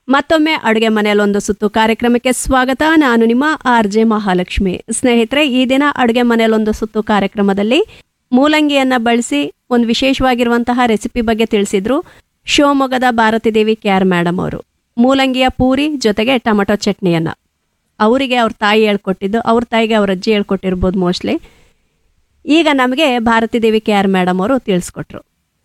ಮತ್ತೊಮ್ಮೆ ಅಡುಗೆ ಮನೆಯಲ್ಲೊಂದು ಸುತ್ತು ಕಾರ್ಯಕ್ರಮಕ್ಕೆ ಸ್ವಾಗತ ನಾನು ನಿಮ್ಮ ಆರ್ ಜೆ ಮಹಾಲಕ್ಷ್ಮಿ ಸ್ನೇಹಿತರೆ ಈ ದಿನ ಅಡುಗೆ ಮನೆಯಲ್ಲೊಂದು ಸುತ್ತು ಕಾರ್ಯಕ್ರಮದಲ್ಲಿ ಮೂಲಂಗಿಯನ್ನ ಬಳಸಿ ಒಂದು ವಿಶೇಷವಾಗಿರುವಂತಹ ರೆಸಿಪಿ ಬಗ್ಗೆ ತಿಳಿಸಿದ್ರು ಶಿವಮೊಗ್ಗದ Bharati Devi K R madam ಅವರು ಮೂಲಂಗಿಯ ಪೂರಿ ಜೊತೆಗೆ ಟೊಮಟೊ ಚಟ್ನಿಯನ್ನ ಅವರಿಗೆ ಅವ್ರ ತಾಯಿ ಹೇಳ್ಕೊಟ್ಟಿದ್ದು ಅವ್ರ ತಾಯಿಗೆ ಅವ್ರ ಅಜ್ಜಿ ಹೇಳ್ಕೊಟ್ಟಿರ್ಬೋದು ಮೋಸ್ಟ್ಲಿ ಈಗ ನಮಗೆ Bharati Devi K R madam ಅವರು ತಿಳಿಸ್ಕೊಟ್ರು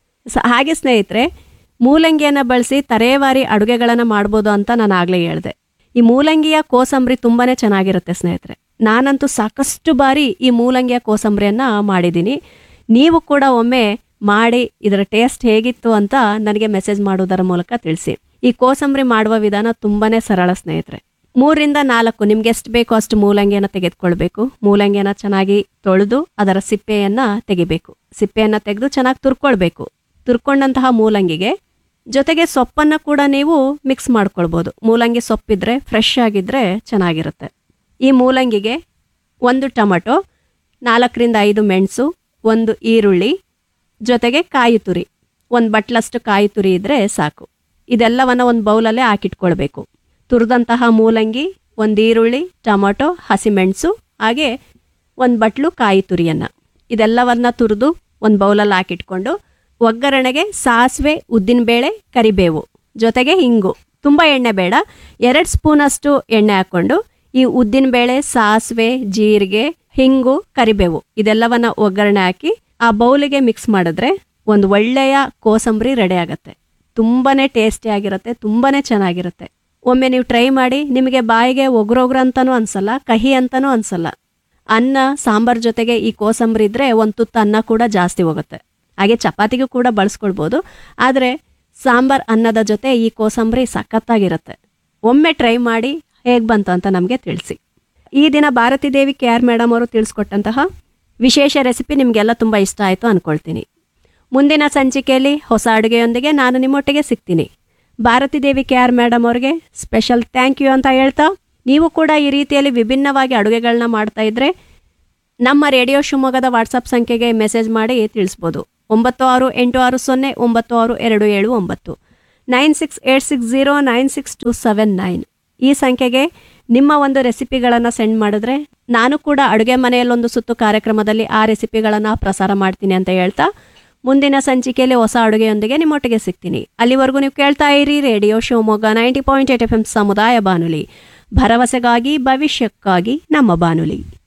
ಸ ಹಾಗೆ ಸ್ನೇಹಿತರೆ ಮೂಲಂಗಿಯನ್ನು ಬಳಸಿ ತರೇವಾರಿ ಅಡುಗೆಗಳನ್ನು ಮಾಡ್ಬೋದು ಅಂತ ನಾನು ಆಗಲೇ ಹೇಳಿದೆ ಈ ಮೂಲಂಗಿಯ ಕೋಸಂಬರಿ ತುಂಬಾ ಚೆನ್ನಾಗಿರುತ್ತೆ ಸ್ನೇಹಿತರೆ ನಾನಂತೂ ಸಾಕಷ್ಟು ಬಾರಿ ಈ ಮೂಲಂಗಿಯ ಕೋಸಂಬರಿಯನ್ನು ಮಾಡಿದ್ದೀನಿ ನೀವು ಕೂಡ ಒಮ್ಮೆ ಮಾಡಿ ಇದರ ಟೇಸ್ಟ್ ಹೇಗಿತ್ತು ಅಂತ ನನಗೆ ಮೆಸೇಜ್ ಮಾಡೋದರ ಮೂಲಕ ತಿಳಿಸಿ ಈ ಕೋಸಂಬರಿ ಮಾಡುವ ವಿಧಾನ ತುಂಬಾ ಸರಳ ಸ್ನೇಹಿತರೆ ಮೂರಿಂದ ನಾಲ್ಕು ನಿಮ್ಗೆ ಎಷ್ಟು ಬೇಕೋ ಅಷ್ಟು ಮೂಲಂಗಿಯನ್ನು ತೆಗೆದುಕೊಳ್ಬೇಕು ಮೂಲಂಗಿಯನ್ನು ಚೆನ್ನಾಗಿ ತೊಳೆದು ಅದರ ಸಿಪ್ಪೆಯನ್ನ ತೆಗಿಬೇಕು ಸಿಪ್ಪೆಯನ್ನ ತೆಗೆದು ಚೆನ್ನಾಗಿ ತುರ್ಕೊಳ್ಬೇಕು ತುರ್ಕೊಂಡಂತಹ ಮೂಲಂಗಿಗೆ ಜೊತೆಗೆ ಸೊಪ್ಪನ್ನು ಕೂಡ ನೀವು ಮಿಕ್ಸ್ ಮಾಡ್ಕೊಳ್ಬೋದು ಮೂಲಂಗಿ ಸೊಪ್ಪಿದ್ರೆ ಫ್ರೆಶ್ ಆಗಿದ್ರೆ ಚೆನ್ನಾಗಿರುತ್ತೆ ಈ ಮೂಲಂಗಿಗೆ ಒಂದು ಟೊಮಟೊ ನಾಲ್ಕರಿಂದ ಐದು ಮೆಣಸು ಒಂದು ಈರುಳ್ಳಿ ಜೊತೆಗೆ ಕಾಯಿ ತುರಿ ಒಂದು ಬಟ್ಲಷ್ಟು ಕಾಯಿ ತುರಿ ಇದ್ರೆ ಸಾಕು ಇದೆಲ್ಲವನ್ನ ಒಂದು ಬೌಲಲ್ಲೇ ಹಾಕಿಟ್ಕೊಳ್ಬೇಕು ತುರಿದಂತಹ ಮೂಲಂಗಿ ಒಂದು ಈರುಳ್ಳಿ ಟೊಮೊಟೊ ಹಸಿಮೆಣಸು ಹಾಗೆ ಒಂದು ಬಟ್ಲು ಕಾಯಿ ತುರಿಯನ್ನು ಇದೆಲ್ಲವನ್ನ ತುರಿದು ಒಂದು ಬೌಲಲ್ಲಿ ಹಾಕಿಟ್ಕೊಂಡು ಒಗ್ಗರಣೆಗೆ ಸಾಸಿವೆ ಉದ್ದಿನಬೇಳೆ ಕರಿಬೇವು ಜೊತೆಗೆ ಹಿಂಗು ತುಂಬ ಎಣ್ಣೆ ಬೇಡ ಎರಡು ಸ್ಪೂನಷ್ಟು ಎಣ್ಣೆ ಹಾಕ್ಕೊಂಡು ಈ ಉದ್ದಿನಬೇಳೆ ಸಾಸಿವೆ ಜೀರಿಗೆ ಹಿಂಗು ಕರಿಬೇವು ಇದೆಲ್ಲವನ್ನ ಒಗ್ಗರಣೆ ಹಾಕಿ ಆ ಬೌಲಿಗೆ ಮಿಕ್ಸ್ ಮಾಡಿದ್ರೆ ಒಂದು ಒಳ್ಳೆಯ ಕೋಸಂಬರಿ ರೆಡಿ ಆಗುತ್ತೆ ತುಂಬಾನೇ ಟೇಸ್ಟಿ ಆಗಿರುತ್ತೆ ತುಂಬಾನೇ ಚೆನ್ನಾಗಿರುತ್ತೆ ಒಮ್ಮೆ ನೀವು ಟ್ರೈ ಮಾಡಿ ನಿಮಗೆ ಬಾಯಿಗೆ ಒಗ್ರೊಗ್ರ ಅಂತಾನೂ ಅನ್ಸಲ್ಲ ಕಹಿ ಅಂತಾನೂ ಅನ್ಸಲ್ಲ ಅನ್ನ ಸಾಂಬಾರ್ ಜೊತೆಗೆ ಈ ಕೋಸಂಬರಿ ಇದ್ರೆ ಒಂದು ತುತ್ತು ಅನ್ನ ಕೂಡ ಜಾಸ್ತಿ ಹೋಗುತ್ತೆ ಹಾಗೆ ಚಪಾತಿಗೂ ಕೂಡ ಬಳಸ್ಕೊಳ್ಬೋದು ಆದರೆ ಸಾಂಬಾರ್ ಅನ್ನದ ಜೊತೆ ಈ ಕೋಸಂಬರಿ ಸಖತ್ತಾಗಿರುತ್ತೆ ಒಮ್ಮೆ ಟ್ರೈ ಮಾಡಿ ಹೇಗೆ ಬಂತು ಅಂತ ನಮಗೆ ತಿಳಿಸಿ ಈ ದಿನ Bharati Devi K R madam ಅವರು ತಿಳಿಸ್ಕೊಟ್ಟಂತಹ ವಿಶೇಷ ರೆಸಿಪಿ ನಿಮಗೆಲ್ಲ ತುಂಬ ಇಷ್ಟ ಆಯಿತು ಅಂದ್ಕೊಳ್ತೀನಿ ಮುಂದಿನ ಸಂಚಿಕೆಯಲ್ಲಿ ಹೊಸ ಅಡುಗೆಯೊಂದಿಗೆ ನಾನು ನಿಮ್ಮೊಟ್ಟಿಗೆ ಸಿಗ್ತೀನಿ Bharati Devi K R madam ಅವ್ರಿಗೆ ಸ್ಪೆಷಲ್ ಥ್ಯಾಂಕ್ ಯು ಅಂತ ಹೇಳ್ತಾ ನೀವು ಕೂಡ ಈ ರೀತಿಯಲ್ಲಿ ವಿಭಿನ್ನವಾಗಿ ಅಡುಗೆಗಳನ್ನ ಮಾಡ್ತಾ ಇದ್ರೆ ನಮ್ಮ ರೇಡಿಯೋ ಶಿವಮೊಗ್ಗದ ವಾಟ್ಸಪ್ ಸಂಖ್ಯೆಗೆ ಮೆಸೇಜ್ ಮಾಡಿ ತಿಳಿಸ್ಬೋದು ಒಂಬತ್ತು ಆರು ಎಂಟು ಆರು ಸೊನ್ನೆ ಒಂಬತ್ತು ಆರು ಎರಡು ಏಳು ಒಂಬತ್ತು nine six eight six zero nine six two seven nine ಈ ಸಂಖ್ಯೆಗೆ ನಿಮ್ಮ ಒಂದು ರೆಸಿಪಿಗಳನ್ನು ಸೆಂಡ್ ಮಾಡಿದ್ರೆ ನಾನು ಕೂಡ ಅಡುಗೆ ಮನೆಯಲ್ಲೊಂದು ಸುತ್ತು ಕಾರ್ಯಕ್ರಮದಲ್ಲಿ ಆ ರೆಸಿಪಿಗಳನ್ನು ಪ್ರಸಾರ ಮಾಡ್ತೀನಿ ಅಂತ ಹೇಳ್ತಾ ಮುಂದಿನ ಸಂಚಿಕೆಯಲ್ಲಿ ಹೊಸ ಅಡುಗೆಯೊಂದಿಗೆ ನಿಮ್ಮೊಟ್ಟಿಗೆ ಸಿಗ್ತೀನಿ ಅಲ್ಲಿವರೆಗೂ ನೀವು ಕೇಳ್ತಾ ಇರಿ radio Shivamogga ninety point eight F M ಸಮುದಾಯ ಬಾನುಲಿ ಭರವಸೆಗಾಗಿ ಭವಿಷ್ಯಕ್ಕಾಗಿ ನಮ್ಮ ಬಾನುಲಿ